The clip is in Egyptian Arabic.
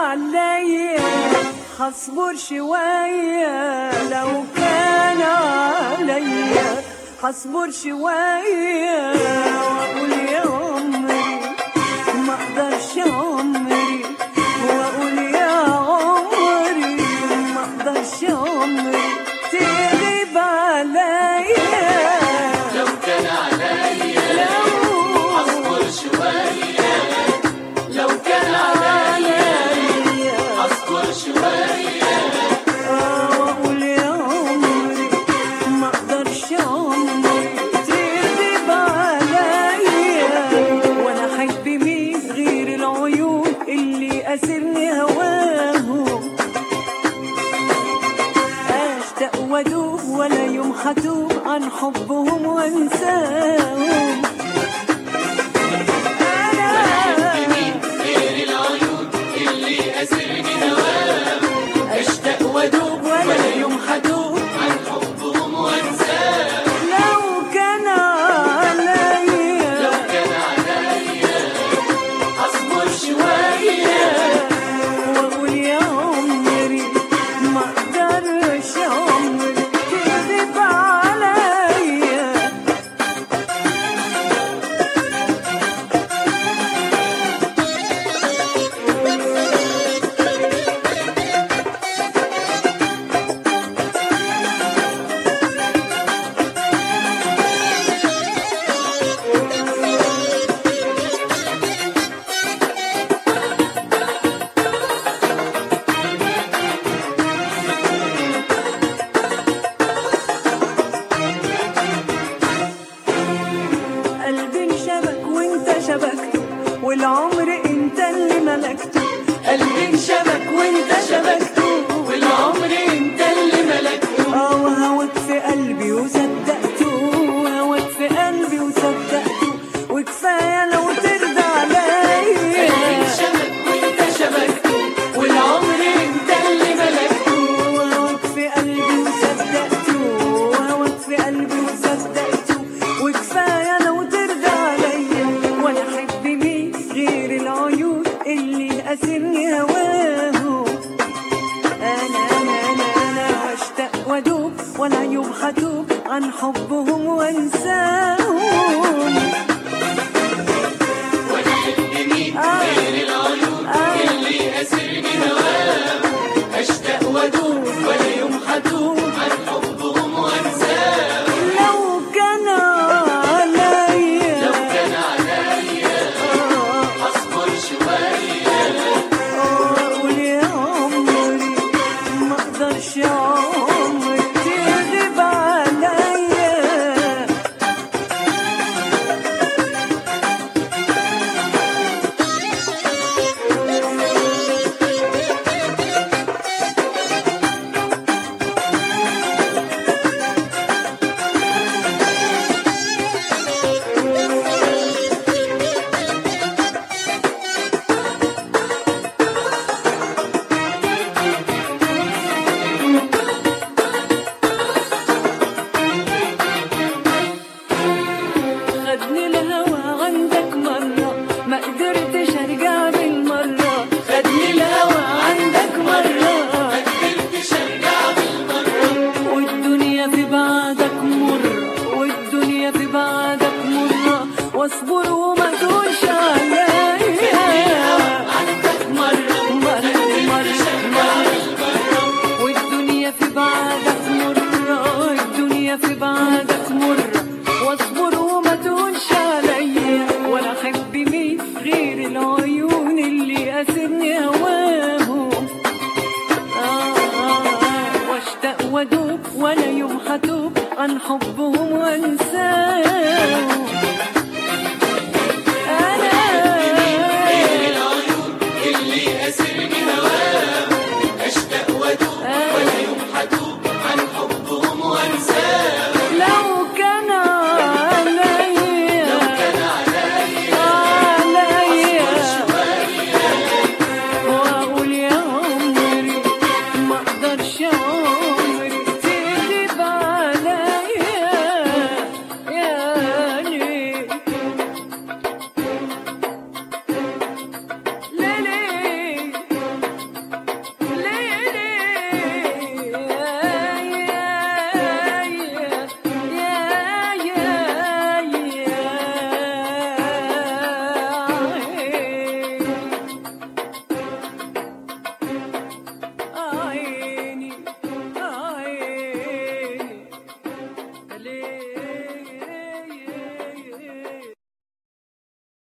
عليا هصبر شوية لو كان عليا هصبر شوية وأقول يا عمري ما أقدرش عمري وأقول يا عمري ما أقدرش عمري تغيب عليا لو كان عليا لو اصبر شوية لو كان عليا اصبر شوية واقول يا عمري ما اقدرش عمري تغيب عليا وانا احب مين غير العيون اللي اسرني هواهم اشتاق وادوب ولا يوم حتوب عن حبهم وانساهم مين غير العيون اللي اسرني هواهم اشتاق وادوب ولا يوم حدوب عن حبهم وانساهم لو كان عليا لو كان عليا اصبر شوية واقول يا عمري ما اقدرش عمري تغيب عليا قلبي انشبك وانت شبكته والعمر انت اللي ملكته قلبي انشبك وانت شبكته والعمر انت اللي ملكته اه وهواك في قلبي وصدقته هواك في قلبي وصدقته وكفايه لو ترضى قلبي عليا انشبك وانت شبكته والعمر انت اللي ملكته وهواك في قلبي وصدقته وهواك في قلبي وصدقته وكفايه لو ترضى عليا وانا احب مين غير العيون اللي اسرني هواهم انا انا انا انا واشتاق وادوب ولا يوم حتوب عن حبهم وانساهم وانا احب مين غير العيون اللي اسرني هواهم اشتاق وادوب ولا يوم حدوب عن حبهم وانساهم لو كان عليا لو كان عليا اصبر شوية اقول يا عمري ما اقدرش عمري تغيب عليا خدني الهوى عندك مرة ما قدرتش ارجع بالمرة خدني الهوى عندك مرة ما قدرتش ارجع بالمرة والدنيا في بعدك مرة والدنيا في بعدك مرة واصبر وما تقولش عليا عندك مرة مرة مرة مرة والدنيا في بعدك مرة الدنيا في بعدك مرة واصبر وما تقولش عليا ولا احب مين غير العيون اللي اسرني هواهم آه آه آه واشتاق وادوب ولا يوم حتوب عن حبهم وانساهم